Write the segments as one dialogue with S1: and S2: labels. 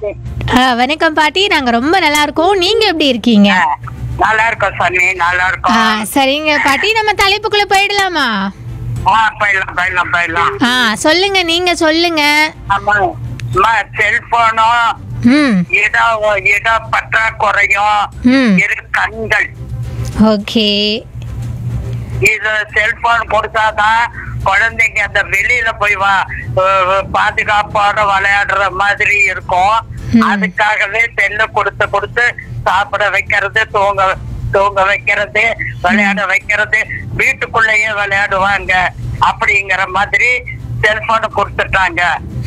S1: பாட்டி
S2: ஆ, வணக்கம் பாட்டி நாங்க ரொம்ப நல்லா இருக்கோம் நீங்க எப்படி இருக்கீங்க
S1: ஆ, நல்லா இருக்கோம் சாமி நல்லா
S2: ஆ,
S1: இருக்கோம்
S2: சரிங்க பாட்டி நம்ம தலைப்புக்குள்ள போயிடலாமா
S1: ஆ போயிடலாம் போயிடலாம் போயிடலாம்
S2: ஆ சொல்லுங்க நீங்க சொல்லுங்க
S1: ஆமா அம்மா செல்போனும்
S2: ம்
S1: இட இட பற்றாக்குறையும்
S2: ம்
S1: இரு கண்கள்
S2: ஓகே
S1: இது செல்போன் கொடுத்தாதான் குழந்தைங்க அந்த வெளியில போய் வா அஹ் பாதுகாப்போட விளையாடுற மாதிரி இருக்கும்
S2: ம்.
S1: அதுக்காகவே செல்ல கொடுத்து கொடுத்து சாப்பிட வைக்கிறது தூங்க தூங்க வைக்கிறது விளையாட வைக்கிறது வீட்டுக்குள்ளேயே விளையாடுவாங்க அப்படிங்கிற மாதிரி செல்போன் கொடுத்துட்டாங்க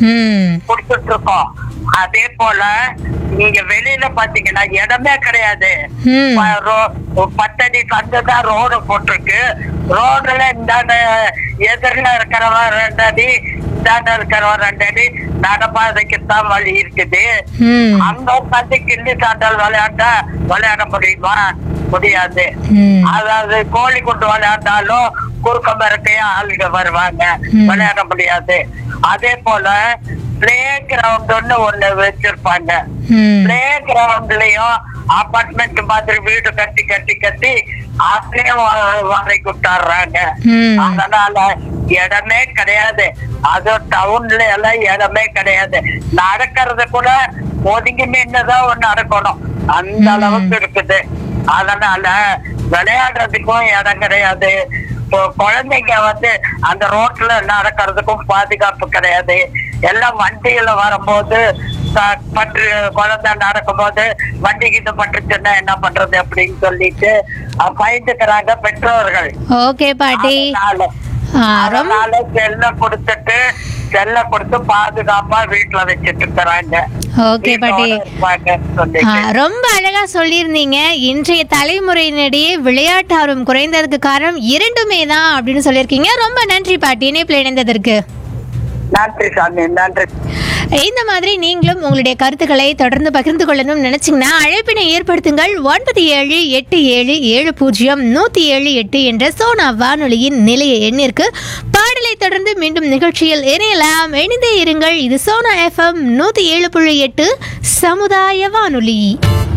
S2: ம்
S1: கொடுத்துட்டு இருக்கோம் அதே போல நீங்க வெளியில பாத்தீங்கன்னா இடமே கிடையாது
S2: ம்
S1: ப- ரோ- பத்தடி கண்டுதான் ரோடு போட்டிருக்கு ரோடுல இந்தாண்ட எதிரில இருக்கிறவன் ரெண்டு அடி இந்தாண்ட இருக்கிறவன் ரெண்டு அடி நடப்பாதைக்குத்தான் வழி இருக்குது
S2: ம்
S1: அங்க உட்காந்து கிள்ளி தாண்டல் விளையாண்டா விளையாட முடியுமா முடியாது
S2: ம்
S1: அதாவது கோழி கொண்டு விளையாண்டாலும் குறுக்க மரக்கையா ஆளுங்க வருவாங்க
S2: ம்.
S1: விளையாட முடியாது அதே போல பிளே கிரவுண்ட் ஒண்ணு வச்சிருப்பாங்க
S2: ம்
S1: பிளே கிரவுண்ட்லயும் அபார்ட்மெண்ட் மாதிரி வீடு கட்டி கட்டி கட்டி அப்படியே வாடகை விட்டாடுறாங்க
S2: ம்
S1: அதனால இடமே கிடையாது அது டவுன்ல எல்லாம் இடமே கிடையாது நடக்கிறது கூட ஒதுங்கி நின்னுதான் நடக்கணும் அந்த
S2: ம்.
S1: அளவுக்கு இருக்குது அதனால விளையாடுறதுக்கும் இடம் கிடையாது இப்போ குழந்தைங்க வந்து அந்த ரோட்ல நடக்கிறதுக்கும் பாதுகாப்பு கிடையாது எல்லாம் வண்டியில வரும்போது க- பற்று குழந்தை நடக்கும்போது வண்டிக்கு இது பட்டுச்சுன்னா என்ன பண்றது அப்படின்னு சொல்லிட்டு அஹ், பயந்துக்கிறாங்க பெற்றோர்கள்
S2: ஓகே பாட்டி
S1: அதனால
S2: ஆ, ரொம்ப
S1: அதனால செல்ல கொடுத்துட்டு செல்ல கொடுத்து பாதுகாப்பா வீட்டுல வச்சிட்டு இருக்கிறாங்க
S2: ஓகே பாட்டி
S1: வீட்டோட இருப்பாங்கன்னு
S2: ஆ,
S1: சொல்லிட்டு
S2: ரொம்ப அழகா சொல்லியிருந்தீங்க இன்றைய தலைமுறையினிடையே விளையாட்டு ஆர்வம் குறைந்ததுக்கு காரணம் இரண்டுமே தான் அப்படின்னு சொல்லியிருக்கீங்க ரொம்ப நன்றி பாட்டி இணைப்பில் இணைந்ததற்கு
S1: நன்றி சாமி நன்றி
S2: இந்த மாதிரி நீங்களும் உங்களுடைய கருத்துக்களை தொடர்ந்து பகிர்ந்து கொள்ளணும்னு நினைச்சீங்கன்னா அழைப்பினை ஏற்படுத்துங்கள் ஒன்பது ஏழு எட்டு ஏழு ஏழு பூஜ்ஜியம் நூற்றி ஏழு எட்டு என்ற சோனா வானொலியின் நிலைய எண்ணிற்கு பாடலை தொடர்ந்து மீண்டும் நிகழ்ச்சியில் இணையலாம் இணைந்தே இருங்கள் இது சோனா எஃப்எம் நூற்றி ஏழு புள்ளி எட்டு சமுதாய வானொலி